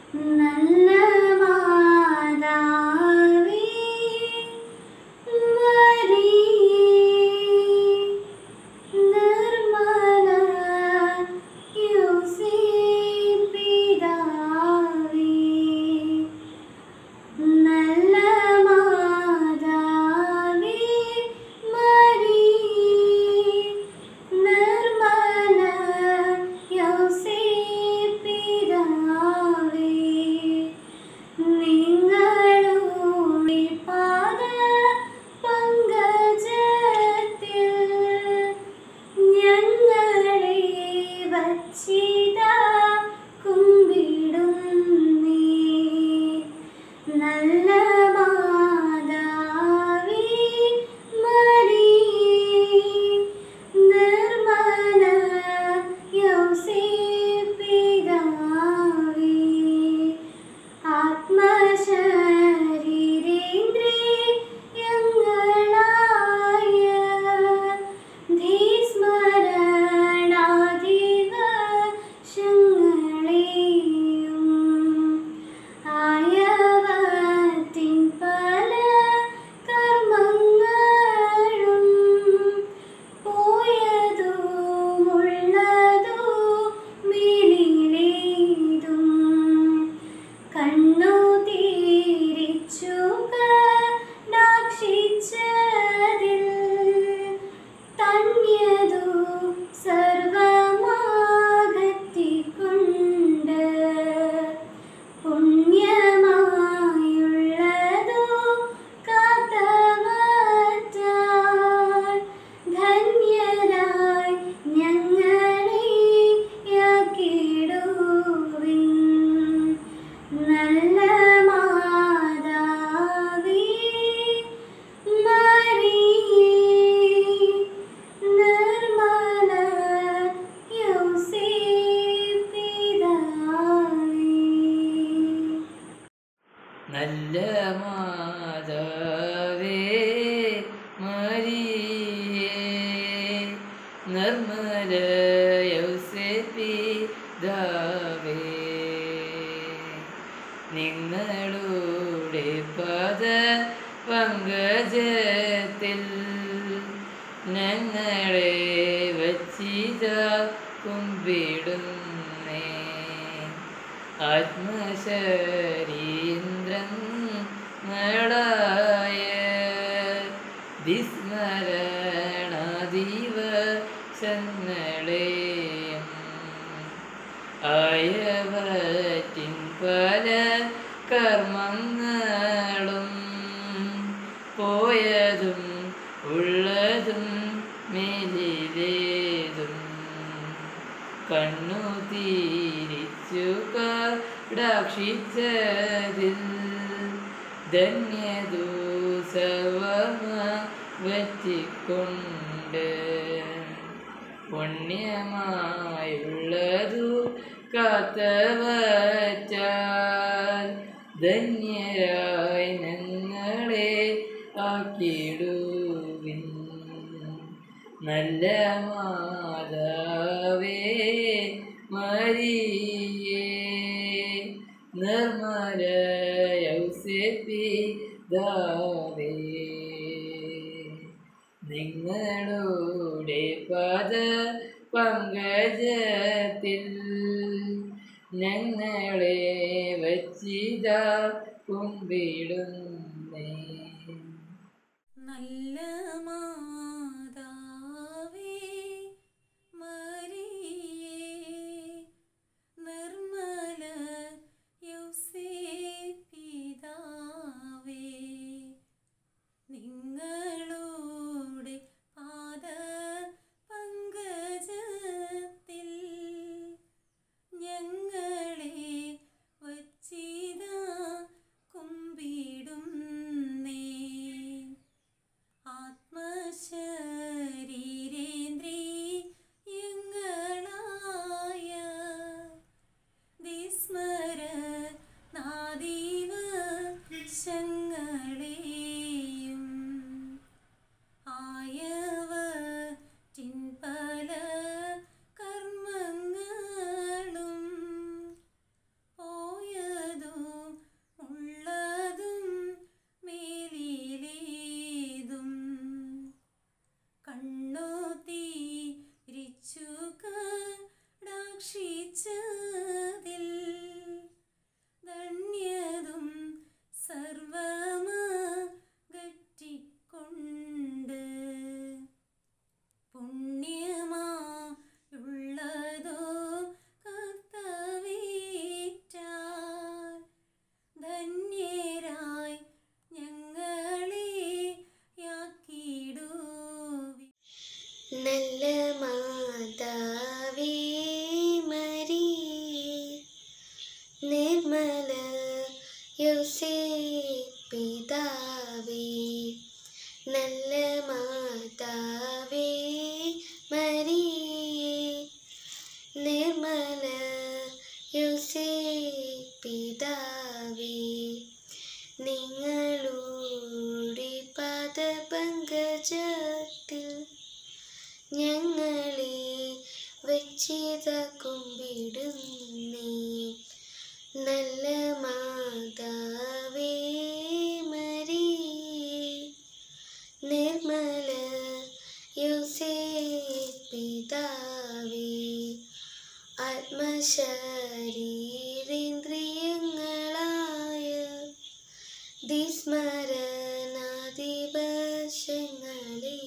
നല്ല മാതാവേ മരിയേ നിർമ്മല യോസേപ്പിതാവേ നല്ല മാതാവേ മരിയേ നിർമ്മല യോസേപ്പിതാവേ നിങ്ങളുടെ പാദ പങ്കജത്തിൽ ഞങ്ങളെ വച്ചിതാ കുമ്പിടുന്നേ നല്ല മാതാവേ മരിയേ നിർമ്മല യോസേപ്പിതാവേ ആത്മശരീരേന്ദ്രിയങ്ങളായ ധീസ്മരണാദിവശങ്ങളെയും ആയവത്തിൻ പല കർമ്മങ്ങളും പോയതോ ഉള്ളതോ മേലിലേതും കണ്ണു തീരിച്ചു കടാക്ഷിച്ചതിൽ തന്യതു സർവമാകത്തിക്കൊണ്ട് പുണ്യമായുള്ളതു കാത്തവറ്റാൽ ധന്യരായി ഞങ്ങളെ യാക്കിടുവിൻ നല്ല മാതാവേ മരിയേ നിർമ്മല യോസേപ്പിതാവേ നല്ല മാതാവേ മരിയേ നിർമ്മല യൗസപിതാവേ നിങ്ങളുടെ പദ പങ്കജത്തിൽ ഞങ്ങളെ വച്ചിത കുമ്പിടുന്നേ ആത്മശരീന്ദ്രൻ നടായ വിസ്മരണാദീവ സങ്ങളെയും ആയവറ്റിൻ പല കർമ്മങ്ങളും പോയതും ഉള്ളതും മേലിലേതും കണ്ണു തീരിച്ചു കടാക്ഷിച്ചതിൽ ധന്യദൂ സവമ വറ്റിക്കൊണ്ട് പുണ്യമായുള്ളതു കാത്തവറ്റാൽ ധന്യരായി ഞങ്ങളെ ആക്കിടുവിൻ നല്ല മാതാവേ മരിയേ നിർമ്മല യൗസപിതാവേ നിങ്ങളുടെ പദ പങ്കജത്തിൽ ഞങ്ങളെ വച്ചിത കുമ്പിടുന്നേ നല്ല മാതാവേ മരിയേ നിർമ്മല യൗസേപ്പിതാവേ നിങ്ങളുടെ പാദ പങ്കജത്തിൽ ഞങ്ങളെ വച്ചിതാ കുമ്പിടുന്നേ ആത്മശ വെച്ചിത കുമ്പിടുന്നേ നല്ല മാതാവേ മരിയേ നിർമ്മല യോസേ പിതാവേ ആത്മശരീരേന്ദ്രിയങ്ങളായ ദിസ്മരണാദിവശങ്ങളെ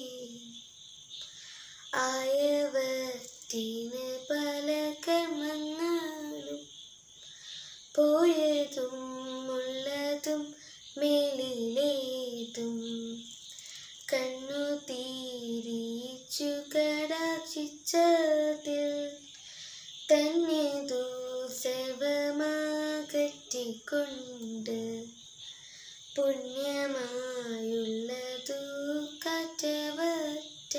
ആയവറ്റിന് പല കർമ്മങ്ങളും പോയതും ഉള്ളതും മേലിലേതും കണ്ണു തീരിച്ചു കടാക്ഷിച്ചതിൽ തന്നെതു സർവമാകറ്റിക്കൊണ്ട് പുണ്യമായുള്ളതു കാറ്റവറ്റ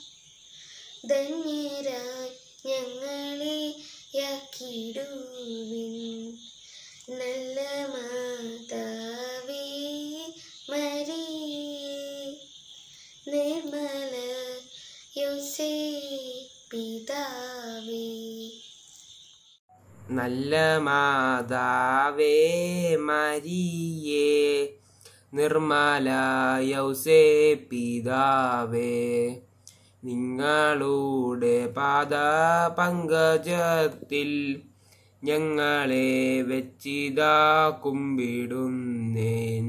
ധന്യരായി ഞങ്ങളെ യാക്കിടുവിൻ നല്ല മാതാവേ മരിയേ നിർമ്മല യോസേ പിതാവേ നല്ല മാതാവേ മരിയേ നിർമ്മല യൗസേ പിതാവേ നിങ്ങളുടെ പാദ പങ്കജത്തിൽ ഞങ്ങളെ വെച്ചിതാ കുമ്പിടുന്നേൻ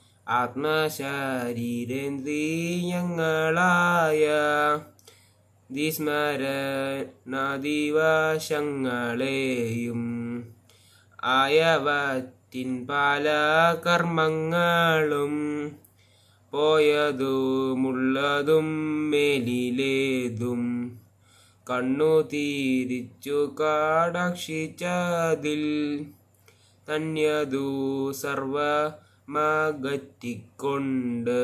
ആത്മശരീരേന്ദ്രിയങ്ങളായ ദിസ്മരണദിവശങ്ങളെയും ആയവറ്റിൻ പല കർമ്മങ്ങളും പോയതുമുള്ളതും മേലിലേതും കണ്ണു തീരിച്ചു കാടാക്ഷിച്ചതിൽ തന്യതു സർവമകറ്റിക്കൊണ്ട്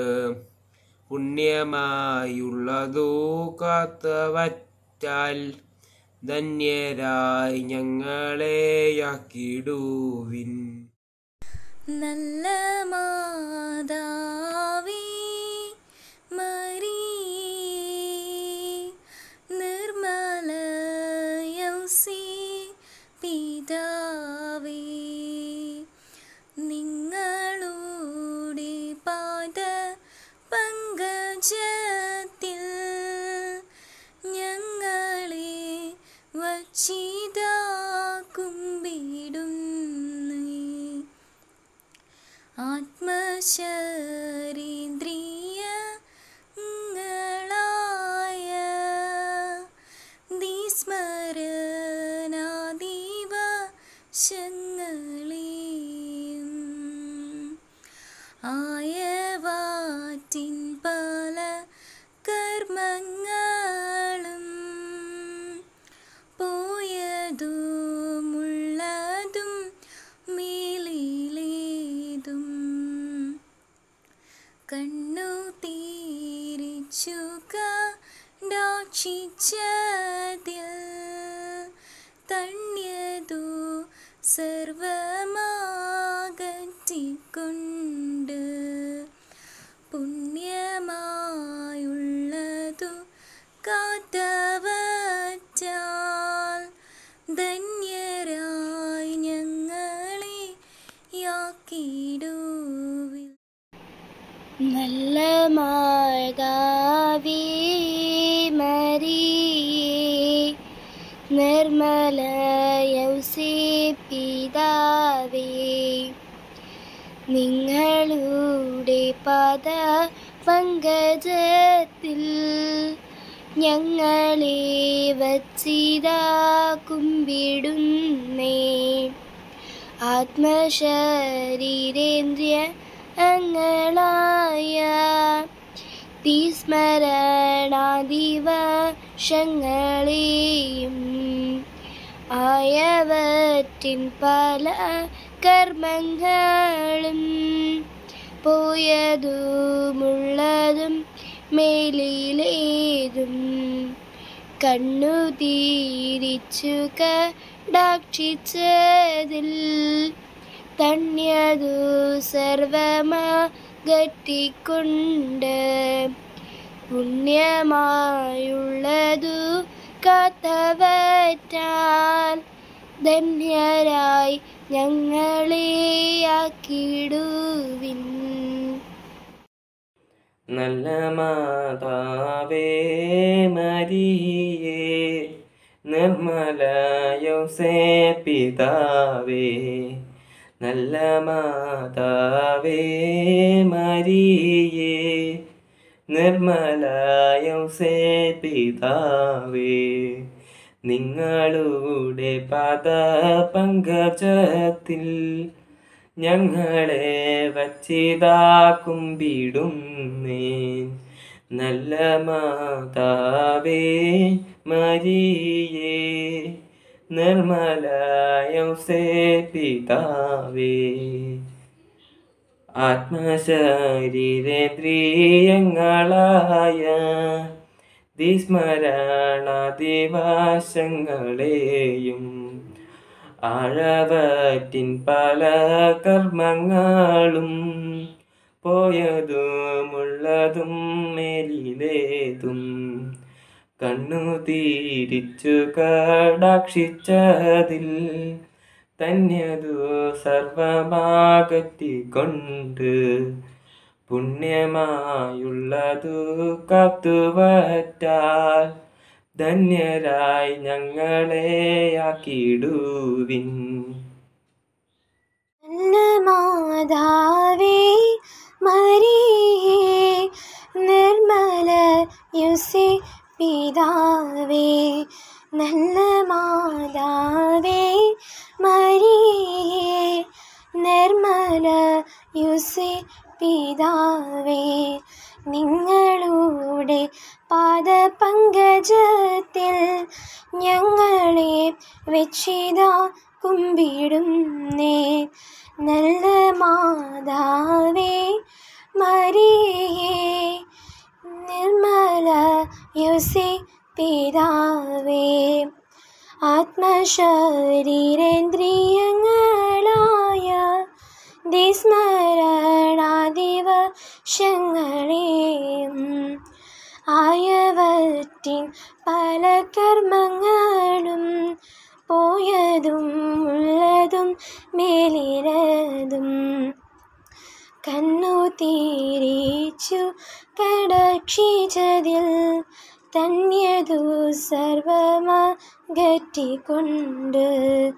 പുണ്യമായുള്ളതു കാത്തവറ്റാൽ ധന്യരായി ഞങ്ങളെയാക്കിടുവിൻ നല്ല മാതാവേ മരിയേ നിർമ്മല യൗസേ പിതാവേ നിങ്ങളുടെ പാദ പങ്കജത്തിൽ ഞങ്ങളെ വച്ചിതാ കുമ്പിടുന്നേ ആത്മശരീന്ദ്രിയങ്ങളായ ദിസ്മരണാദിവശങ്ങളെയും ആയവാറ്റിൻ പല കർമ്മങ്ങളും പോയതുമുള്ളതും മേലിലേതും കണ്ണു തീരിച്ചു കടാക്ഷിച്ചതിൽ തണ്യതു സർവമാകറ്റിക്കൊണ്ട് പുണ്യമായുള്ളതു കാത്തവറ്റാൽ ധന്യരായി ഞങ്ങളെ യാക്കിടുവിൽ നല്ല മാതാവേ മരിയേ നിർമ്മല യൗസേ പിതാവേ നിങ്ങളുടെ പദ പങ്കജത്തിൽ ഞങ്ങളെ വച്ചിതാ കുമ്പിടുന്നേ ആത്മശരീരേന്ദ്രിയ അങ്ങളായ തീസ്മരണാദിവശങ്ങളെയും ആയവറ്റിൻ പല കർമ്മങ്ങളും പോയതുമുള്ളതും മേലിലേതും കണ്ണു തീരിച്ചു കടാക്ഷിച്ചതിൽ തണ്യതു സർവമാകറ്റിക്കൊണ്ട് പുണ്യമായുള്ളതു കാത്തവറ്റാൽ ധന്യരായി ഞങ്ങളെ ആക്കിടുവിൻ നല്ല മാതാവേ മരിയേ നിർമ്മല യൗസേ പിതാവേ നല്ല മാതാവേ മരിയേ നിർമ്മല യൗസേ പിതാവേ നിങ്ങളുടെ പദ പങ്കജത്തിൽ ഞങ്ങളെ വച്ചിതാ കുമ്പിടുന്നേ നല്ല മാതാവേ മരിയേ നിർമ്മലയൗസേ പിതാവേ ആത്മശരീരേന്ദ്രിയങ്ങളായ വിസ്മരണ ദിവസങ്ങളെയും ആഴവറ്റിൻ പല കർമ്മങ്ങളും പോയതുമുള്ളതും മേലിലേതും കണ്ണു തിരിച്ചു കടാക്ഷിച്ചതിൽ തന്നെതു സർവമാകറ്റിക്കൊണ്ട് പുണ്യമായുള്ളതു കാത്തുവറ്റാൽ ധന്യരായി ഞങ്ങളെ ആക്കിടുവിൻ നല്ല മാതാവേ മരിയേ നിർമ്മല യുസി പിതാവേ നല്ല മാതാവേ മരിയേ നിർമ്മല യുസി പിതാവേ നിങ്ങളുടെ പാദപങ്കജത്തിൽ ഞങ്ങളെ വെച്ചിതാ കുമ്പിടുന്നേ നല്ല മാതാവേ മരിയേ നിർമ്മല യുസി പിതാവേ ആത്മശരീരേന്ദ്രിയങ്ങളായ ദിസ്മരണാദിവശങ്ങളെയും ആയവറ്റിൻ പല കർമ്മങ്ങളും പോയതും ഉള്ളതും മേലിരതും കണ്ണു തിരിച്ചു കടക്ഷിച്ചതിൽ തന്യതു സർവമകറ്റിക്കൊണ്ട്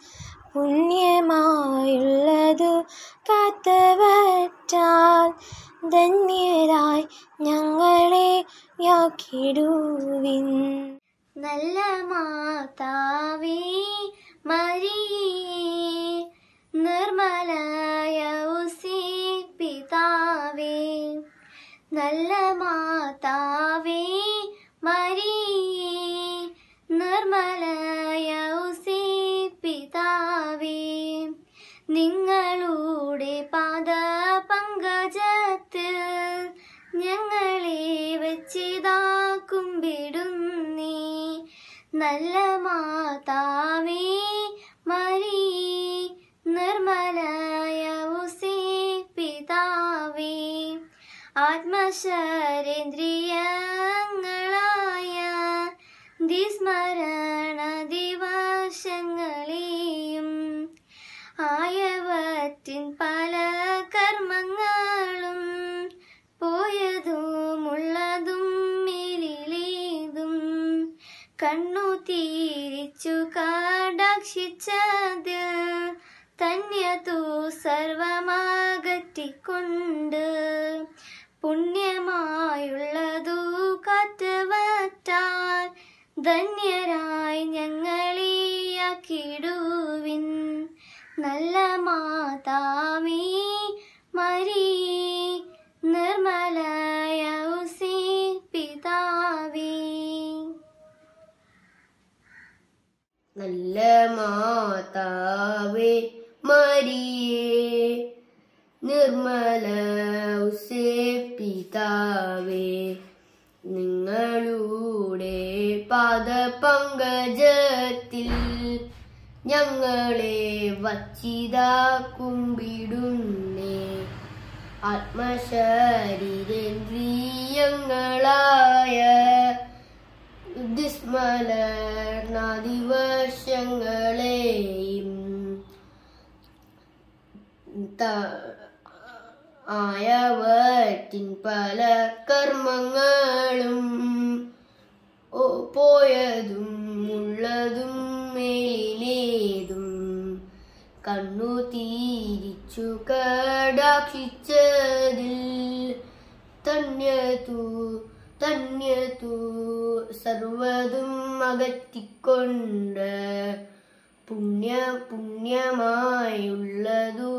പുണ്യമായുള്ളതു കാത്തവറ്റാൽ ധന്യരായി ഞങ്ങളെ യാക്കിടുവിൻ നല്ല മാതാവേ മരിയേ നിർമ്മലയ ഉസി പിതാവേ നല്ല മാതാവേ മരിയേ നിർമ്മലയ ഉസി പിതാവേ നിങ്ങളുടെ പാദ പങ്കജത്തിൽ ഞങ്ങളെ വെച്ചിതാ കുമ്പിടുന്നേ നല്ല മാതാവേ മരിയേ നിർമ്മലയ ഉസി പിതാവേ ആത്മശരേന്ദ്രിയങ്ങളായ ദിസ്മരണ ദിവസങ്ങളെയും ആയവറ്റിൻ പല കർമ്മങ്ങളും പോയതുമുള്ളതും മേലിലേതും കണ്ണു തിരിച്ചു കടാക്ഷിച്ചത് തന്യതു സർവമാകറ്റിക്കൊണ്ട് പുണ്യമായുള്ളതു കാറ്റവറ്റാൽ ധന്യരായി ഞങ്ങളെ ആക്കിടുവിൻ നല്ല മാതാവേ മരിയേ നിർമ്മലയ ഉസി പിതാവേ നല്ല മാതാവേ മരിയേ നിർമ്മല ഉസേ പിതാവേ നിങ്ങളുടെ പാദപങ്കജത്തിൽ ഞങ്ങളെ വച്ചിതാ കുമ്പിടുന്നേ ആത്മശരീരേന്ദ്രിയങ്ങളായ ദിസ്മലർന്ന ദിവസങ്ങളെയും ത- ആയവറ്റിൻ പല കർമ്മങ്ങളും ഓ- പോയതും ഉള്ളതും മേലിലേതും കണ്ണു തീരിച്ചു കടാക്ഷിച്ചതിൽ തന്യതു തന്യതു സർവതും അകറ്റിക്കൊണ്ട് പുണ്യ പുണ്യമായുള്ളതു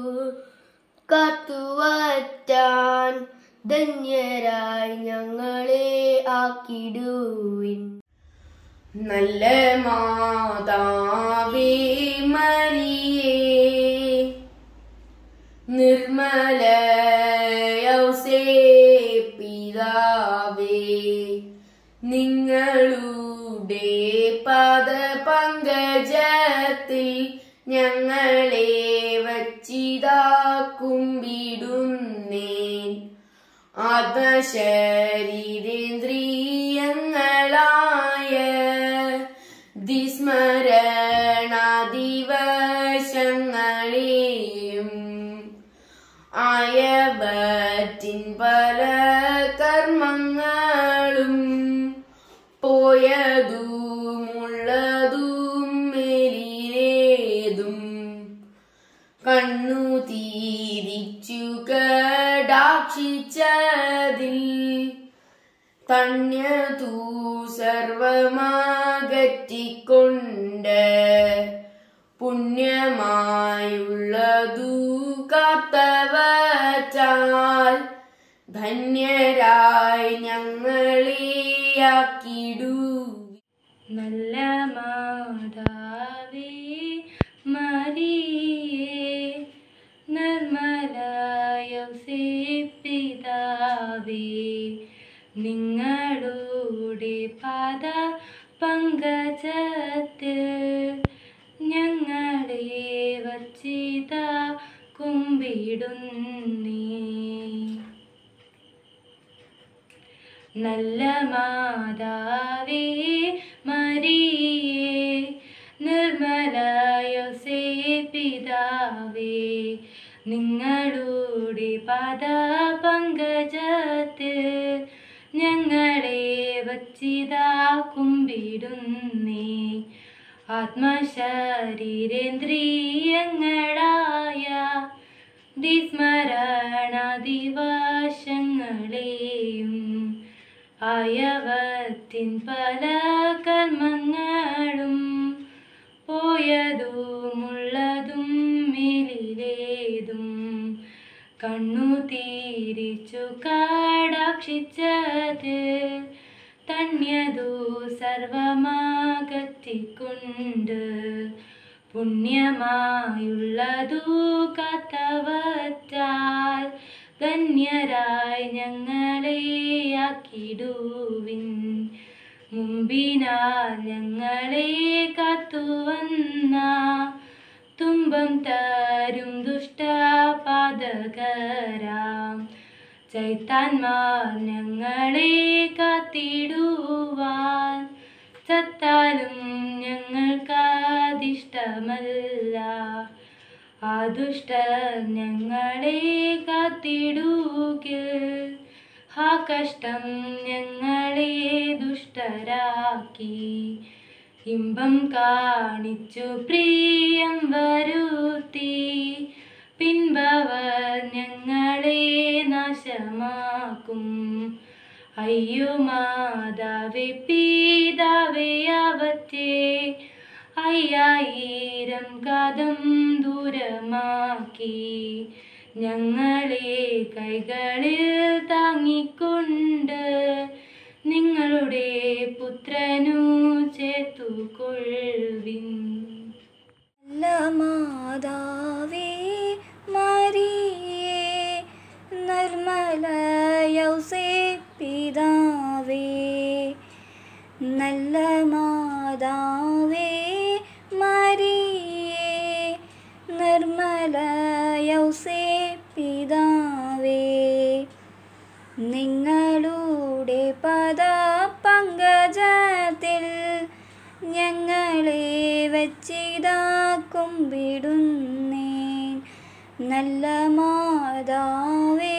കാത്തുവാറ്റാൻ ധന്യരായി ഞങ്ങളെ ആക്കിടുവിൻ നല്ല മാതാവേ മരിയേ നിർമ്മല യൗസേ പിതാവേ നിങ്ങളുടെ പദപങ്കജത്തിൽ ഞങ്ങളെ വച്ചിതാ കുമ്പിടുന്നേൻ ആത്മശരീരേന്ദ്രിയങ്ങളായ ദിസ്മരണ ദിവശങ്ങളെയും ആയവറ്റിൻ പല കർമ്മങ്ങളും പോയതുമുള്ളതും മേലിലേതും കണ്ണു തീരിച്ചു കടാക്ഷിച്ചതിൽ തണ്യതൂ സർവമാകറ്റിക്കൊണ്ട് പുണ്യമായുള്ളതു കാത്തവച്ചാൽ ധന്യരായി ഞങ്ങളെയാക്കിടൂ നല്ല മാതാവേ മരിയേ നിർമ്മലായ പിതാവേ നിങ്ങളുടെ പാദ പങ്കജത്തിൽ ഞങ്ങളെ വച്ചിത കുമ്പിടുന്നേ നല്ല മാതാവേ മരിയേ നിർമ്മലായ പിതാവേ നിങ്ങളുടെ പദ പങ്കജത്തിൽ ഞങ്ങളെ വച്ചിതാ കുമ്പിടുന്നേ ആത്മശരീരേന്ദ്രിയങ്ങളായ ദിസ്മരണ ദിവശങ്ങളെയും ആയവത്തിൻ പല കർമ്മങ്ങളും പോയതുമുള്ളതും മേലിലേതും കണ്ണു തീരിച്ചു കടാക്ഷിച്ചത് തണ്യതു സർവമാകത്തിക്കൊണ്ട് പുണ്യമായുള്ളതു കാത്തവറ്റാൽ ധന്യരായി ഞങ്ങളെ ആക്കിടുവിൻ മുമ്പിനാൽ ഞങ്ങളെ കാത്തുവന്ന തുമ്പം തരും ദുഷ്ടപാതകരാം ചൈത്താൻമാർ ഞങ്ങളെ കാത്തിടുവാൻ ചത്താലും ഞങ്ങൾക്കതിഷ്ടമല്ല ആ ദുഷ്ടർ ഞങ്ങളെ കാത്തിടുകിൽ ആ കഷ്ടം ഞങ്ങളെ ദുഷ്ടരാക്കി ഇമ്പം കാണിച്ചു പ്രിയം വരുത്തി പിൻപവർ ഞങ്ങളെ നാശമാക്കും അയ്യോ മാതാവേ പിതാവേ അവത്തെ അയ്യായിരം കാതം ദൂരമാക്കി ഞങ്ങളെ കൈകളിൽ താങ്ങിക്കൊണ്ട് നിങ്ങളുടെ പുത്രനു ചേർത്തുകൊള്ളുവിൻ നല്ല മാതാവേ മരിയേ നിർമ്മല യൗസേ പിതാവേ നല്ല മാതാവേ മരിയേ നിർമ്മല യൗസേ പിതാവേ നിങ്ങളുടെ പദ പങ്കജത്തിൽ കുമ്പിടുന്നേൻ നല്ല മാതാവേ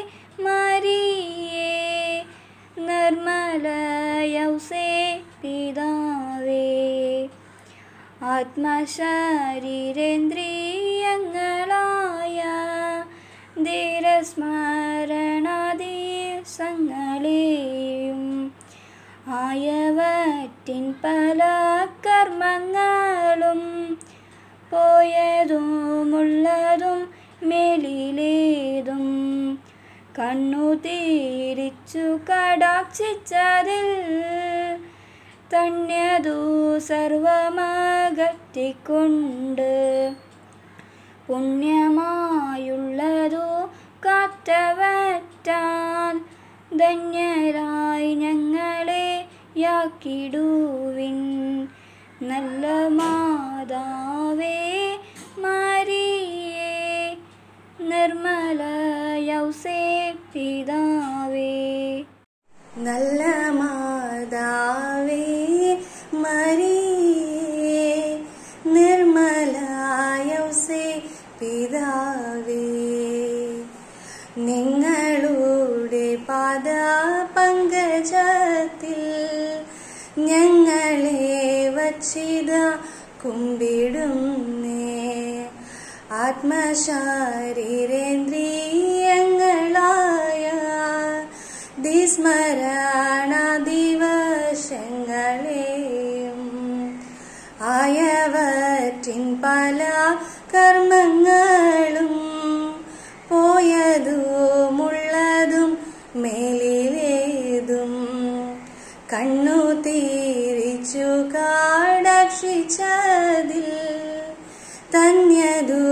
മരിയേ നിർമ്മല യൗസേ പിതാവേ ആത്മശരീരേന്ദ്രിയങ്ങളായ ധീരസ്മരണാദീസങ്ങളെയും ആയവറ്റിൻ പല കർമ്മങ്ങളും പോയതുമുള്ളതും മേലിലേതും കണ്ണു തീരിച്ചു കടാക്ഷിച്ചതിൽ തണ്യതു സർവമകറ്റിക്കൊണ്ട് പുണ്യമായുള്ളതു കാറ്റവറ്റാൻ ധന്യരായി ഞങ്ങളെ യാക്കിടുവിൻ നല്ല മാതാവേ മരിയേ നിർമ്മല യൗസേ പിതാവേ നല്ല മാതാവേ മരിയേ നിർമ്മലായൗസേ പിതാവേ നിങ്ങളുടെ പാദ പങ്കജത്തിൽ ഞങ്ങളെ വച്ചിത കുമ്പിടുന്നേ ആത്മശാരീരേന്ദ്രിയങ്ങളായ ദിസ്മരണ ദിവസങ്ങളെയും ആയവറ്റിൻ പല കർമ്മങ്ങളും പോയതുമുള്ളതും മേലിലേതും കണ്ണു തീരിച്ചു കാടക്ഷിച്ചതിൽ തന്യതു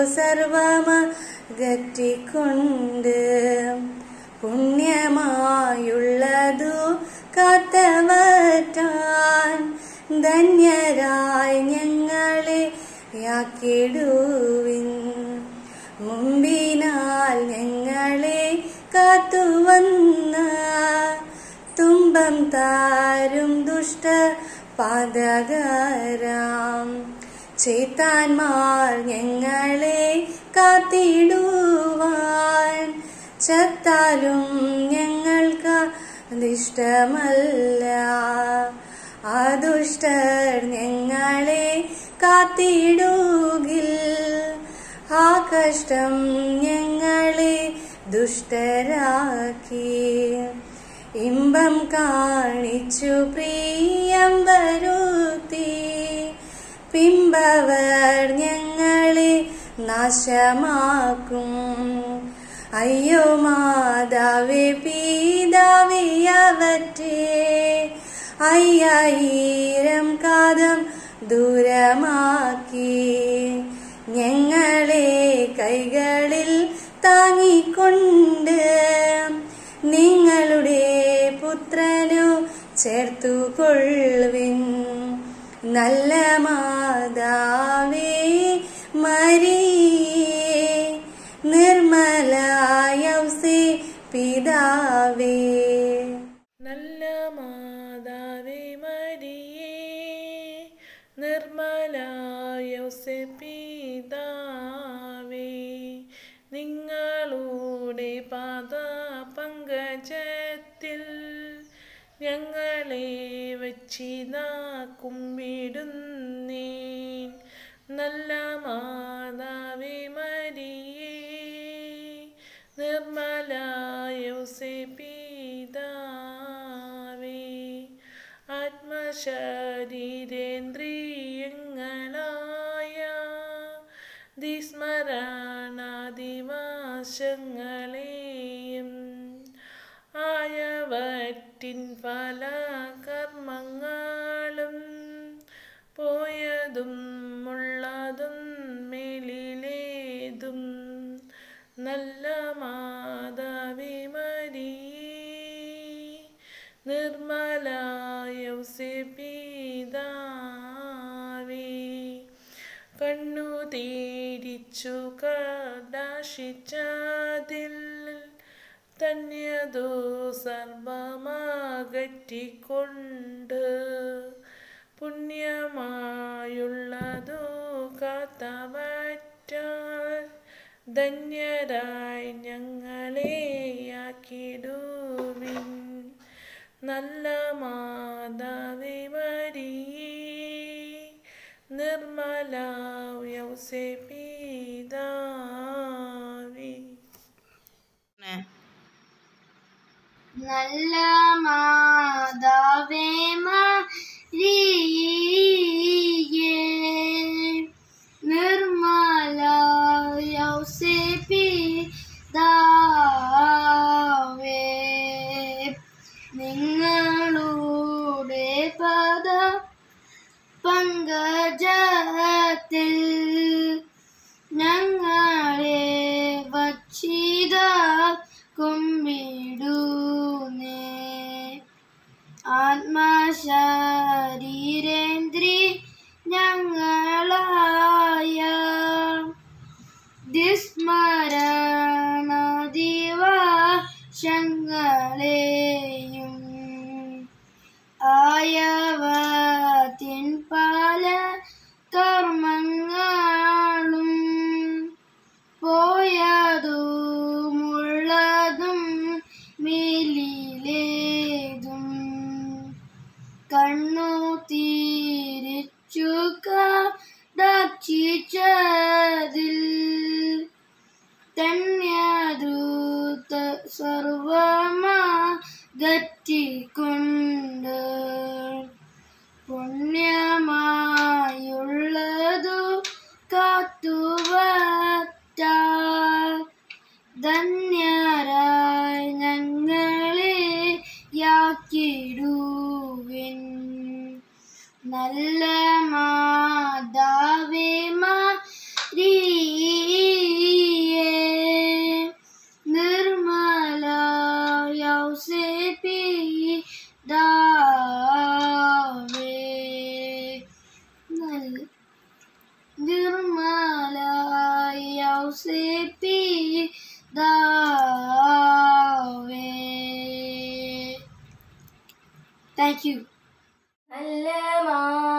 സർവമകറ്റിക്കൊണ്ട് പുണ്യമായുള്ളതു കാത്തവറ്റാൻ ധന്യരായി ഞങ്ങളെ യാക്കിടുവിൻ മുമ്പിനാൽ ഞങ്ങളെ കാത്തുവന്ന തുമ്പം താരും ദുഷ്ട പാതകരാം ചേത്താന്മാർ ഞങ്ങളെ കാത്തിടുവാൻ ചത്താലും ഞങ്ങൾക്ക് അതിഷ്ടമല്ല ആ ദുഷ്ടർ ഞങ്ങളെ കാത്തിടുകിൽ ആ കഷ്ടം ഞങ്ങളെ ദുഷ്ടരാക്കി ഇമ്പം കാണിച്ചു പ്രിയം വരുത്തി പിമ്പവർ ഞങ്ങളെ നാശമാക്കും അയ്യോ മാതാവേ പീതാവേ അവറ്റേ അയ്യായിരം കാതം ദൂരമാക്കി ഞങ്ങളെ കൈകളിൽ താങ്ങിക്കൊണ്ട് നിങ്ങളുടെ പുത്രനു ചേർത്തുകൊള്ളുവിൻ നല്ല മാതാവേ മരിയേ നിർമ്മലായൗസേ പിതാവേ നല്ല മാതാവേ മരിയേ നിർമ്മലായോസെ പിതാവേ നിങ്ങളുടെ പാത പങ്കജത്തിൽ ഞങ്ങളെ വച്ചിതാ കുമ്പിടുന്നേ നല്ല മാതാവേ മരിയേ നിർമ്മലായോസെ പിതാവേ ആത്മശരീരേന്ദ്രിയങ്ങളായ ദിസ്മരണാദിവാശങ്ങളെയും ആയവറ്റിൻ പല കർമ്മങ്ങളും പോയതും ഉള്ളതും മേലിലേതും നല്ല മാതാവി മരിയേ നിർമ്മലായൗസെ പിതാവേ കണ്ണു തീരിച്ചു കടാശിച്ചതിൽ തന്യതോ സർവമാകറ്റിക്കൊണ്ട് പുണ്യമായുള്ളതോ കാത്തവറ്റാൻ ധന്യരായി ഞങ്ങളെയാക്കിടുവിൻ നല്ല മാതാവേ മരിയേ നിർമ്മല യൗസേ പിതാവേ നല്ല മാതാവേ മരിയേ നിർമ്മല യൗസേപ്പി ദാവേ നിങ്ങളുടെ പദ പങ്കജത്തിൽ ഞങ്ങളെ വച്ചിത കുമ്പിടുന്നേ ആത്മശരീരേന്ദ്രി ഞങ്ങളായ ദിസ്മരണ ദിവശങ്ങളെയും ആയവത്തിൻ പല കർമ്മങ്ങളും പോയതുമുള്ളതും മേലിലേതും കണ്ണു തിരിച്ചു ദക്ഷിച്ചതിൽ തന്യദൂത സർവമാ ഗറ്റിക്കൊണ്ട് പുണ്യമായുള്ളതു കാത്തുവറ്റ ധന്യരായി ഞങ്ങളെ യാക്കിടുവിൻ നല്ല മാതാവേ മരിയേ നിർമ്മല യൗസേപ്പി ദാവേ നല്ല നിർമ്മല യൗസേപ്പി ദാവേ താങ്ക് യു നല്ല മാ